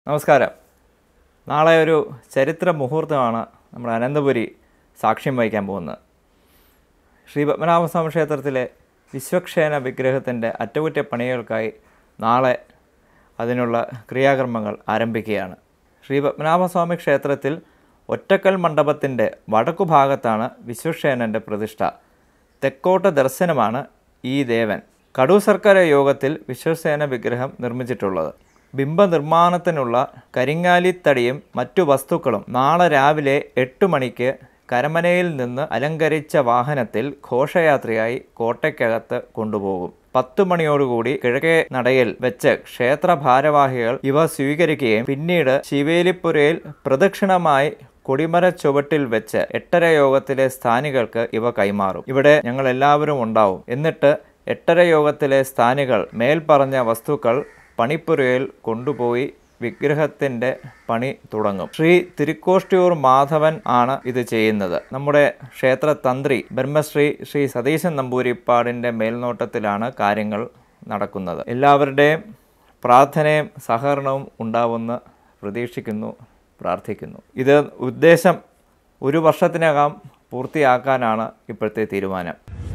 നമസ്കാരം നാളെ ഒരു ചരിത്ര മുഹൂർത്തമാണ് നമ്മുടെ അനന്തപുരി സാക്ഷ്യം വഹിക്കാൻ പോകുന്നത് ശ്രീ പത്മനാഭസ്വാമി ക്ഷേത്രത്തിലെ വിശ്വക്ഷേന വിഗ്രഹത്തിൻ്റെ അറ്റകുറ്റപ്പണികൾക്കായി നാളെ അതിനുള്ള ക്രിയാകർമ്മങ്ങൾ ആരംഭിക്കുകയാണ് ശ്രീ പത്മനാഭസ്വാമി ക്ഷേത്രത്തിൽ ഒറ്റക്കൽ മണ്ഡപത്തിൻ്റെ വടക്കുഭാഗത്താണ് വിശ്വക്ഷേനൻ്റെ പ്രതിഷ്ഠ തെക്കോട്ട ദർശനമാണ് ഈ ദേവൻ കടൂർ സർക്കാർ യോഗത്തിൽ വിശ്വസേന വിഗ്രഹം നിർമ്മിച്ചിട്ടുള്ളത് ബിംബനിർമ്മാണത്തിനുള്ള കരിങ്ങാലിത്തടിയും മറ്റു വസ്തുക്കളും നാളെ രാവിലെ എട്ട് മണിക്ക് കരമനയിൽ നിന്ന് അലങ്കരിച്ച വാഹനത്തിൽ ഘോഷയാത്രയായി കോട്ടയ്ക്കകത്ത് കൊണ്ടുപോകും പത്തു മണിയോടുകൂടി കിഴക്കേ നടയിൽ വെച്ച് ക്ഷേത്ര ഭാരവാഹികൾ ഇവ സ്വീകരിക്കുകയും പിന്നീട് ശിവേലിപ്പുരയിൽ പ്രദക്ഷിണമായി കൊടിമര ചുവട്ടിൽ വെച്ച് എട്ടര യോഗത്തിലെ സ്ഥാനികൾക്ക് ഇവ കൈമാറും ഇവിടെ ഞങ്ങൾ എല്ലാവരും ഉണ്ടാവും എന്നിട്ട് എട്ടര യോഗത്തിലെ സ്ഥാനികൾ മേൽപ്പറഞ്ഞ വസ്തുക്കൾ പണിപ്പുരയിൽ കൊണ്ടുപോയി വിഗ്രഹത്തിന്റെ പണി തുടങ്ങും ശ്രീ തിരുക്കോഷ്ടിയൂർ മാധവൻ ആണ് ഇത് ചെയ്യുന്നത് നമ്മുടെ ക്ഷേത്ര തന്ത്രി ബ്രഹ്മശ്രീ ശ്രീ സതീശൻ നമ്പൂരിപ്പാടിന്റെ മേൽനോട്ടത്തിലാണ് കാര്യങ്ങൾ നടക്കുന്നത് എല്ലാവരുടെയും പ്രാർത്ഥനയും സഹകരണവും ഉണ്ടാവുമെന്ന് പ്രതീക്ഷിക്കുന്നു പ്രാർത്ഥിക്കുന്നു ഇത് ഉദ്ദേശം ഒരു വർഷത്തിനകം പൂർത്തിയാക്കാനാണ് ഇപ്പോഴത്തെ തീരുമാനം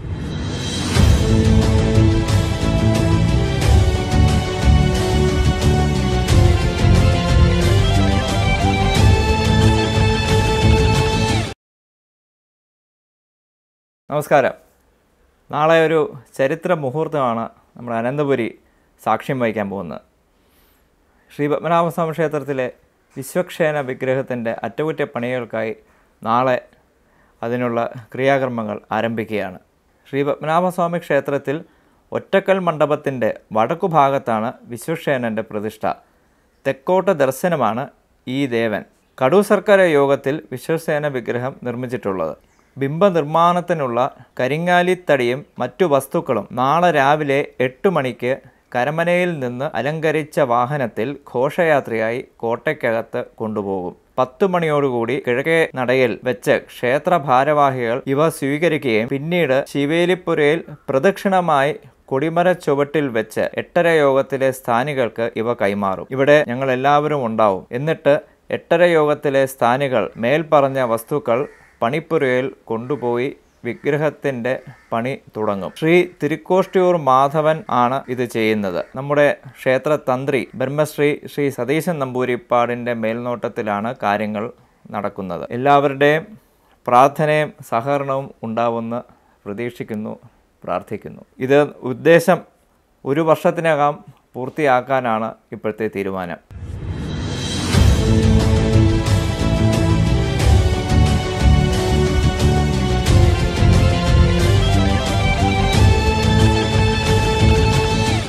നമസ്കാരം നാളെ ഒരു ചരിത്ര മുഹൂർത്തമാണ് നമ്മുടെ അനന്തപുരി സാക്ഷ്യം വഹിക്കാൻ പോകുന്നത് ശ്രീ പത്മനാഭസ്വാമി ക്ഷേത്രത്തിലെ വിശ്വക്ഷേന വിഗ്രഹത്തിൻ്റെ അറ്റകുറ്റപ്പണികൾക്കായി നാളെ അതിനുള്ള ക്രിയാകർമ്മങ്ങൾ ആരംഭിക്കുകയാണ് ശ്രീ പത്മനാഭസ്വാമി ക്ഷേത്രത്തിൽ ഒറ്റക്കൽ മണ്ഡപത്തിൻ്റെ വടക്കുഭാഗത്താണ് വിശ്വക്ഷേനൻ്റെ പ്രതിഷ്ഠ തെക്കോട്ട ദർശനമാണ് ഈ ദേവൻ കടൂർ സർക്കാർ യോഗത്തിൽ വിശ്വസേന വിഗ്രഹം നിർമ്മിച്ചിട്ടുള്ളത് ബിംബനിർമ്മാണത്തിനുള്ള കരിങ്ങാലിത്തടിയും മറ്റു വസ്തുക്കളും നാളെ രാവിലെ എട്ട് മണിക്ക് കരമനയിൽ നിന്ന് അലങ്കരിച്ച വാഹനത്തിൽ ഘോഷയാത്രയായി കോട്ടയ്ക്കകത്ത് കൊണ്ടുപോകും പത്തു മണിയോടുകൂടി കിഴക്കേ നടയിൽ വെച്ച് ക്ഷേത്ര ഭാരവാഹികൾ ഇവ സ്വീകരിക്കുകയും പിന്നീട് ശിവേലിപ്പുരയിൽ പ്രദക്ഷിണമായി കൊടിമര ചുവട്ടിൽ വെച്ച് എട്ടര യോഗത്തിലെ സ്ഥാനികൾക്ക് ഇവ കൈമാറും ഇവിടെ ഞങ്ങൾ എല്ലാവരും ഉണ്ടാവും എന്നിട്ട് എട്ടര യോഗത്തിലെ സ്ഥാനികൾ മേൽപ്പറഞ്ഞ വസ്തുക്കൾ പണിപ്പുരയിൽ കൊണ്ടുപോയി വിഗ്രഹത്തിന്റെ പണി തുടങ്ങും ശ്രീ തിരുക്കോഷ്ടിയൂർ മാധവൻ ആണ് ഇത് ചെയ്യുന്നത് നമ്മുടെ ക്ഷേത്ര തന്ത്രി ബ്രഹ്മശ്രീ ശ്രീ സതീശൻ നമ്പൂരിപ്പാടിന്റെ മേൽനോട്ടത്തിലാണ് കാര്യങ്ങൾ നടക്കുന്നത് എല്ലാവരുടെയും പ്രാർത്ഥനയും സഹകരണവും ഉണ്ടാവുമെന്ന് പ്രതീക്ഷിക്കുന്നു പ്രാർത്ഥിക്കുന്നു ഇത് ഉദ്ദേശം ഒരു വർഷത്തിനകം പൂർത്തിയാക്കാനാണ് ഇപ്പോഴത്തെ തീരുമാനം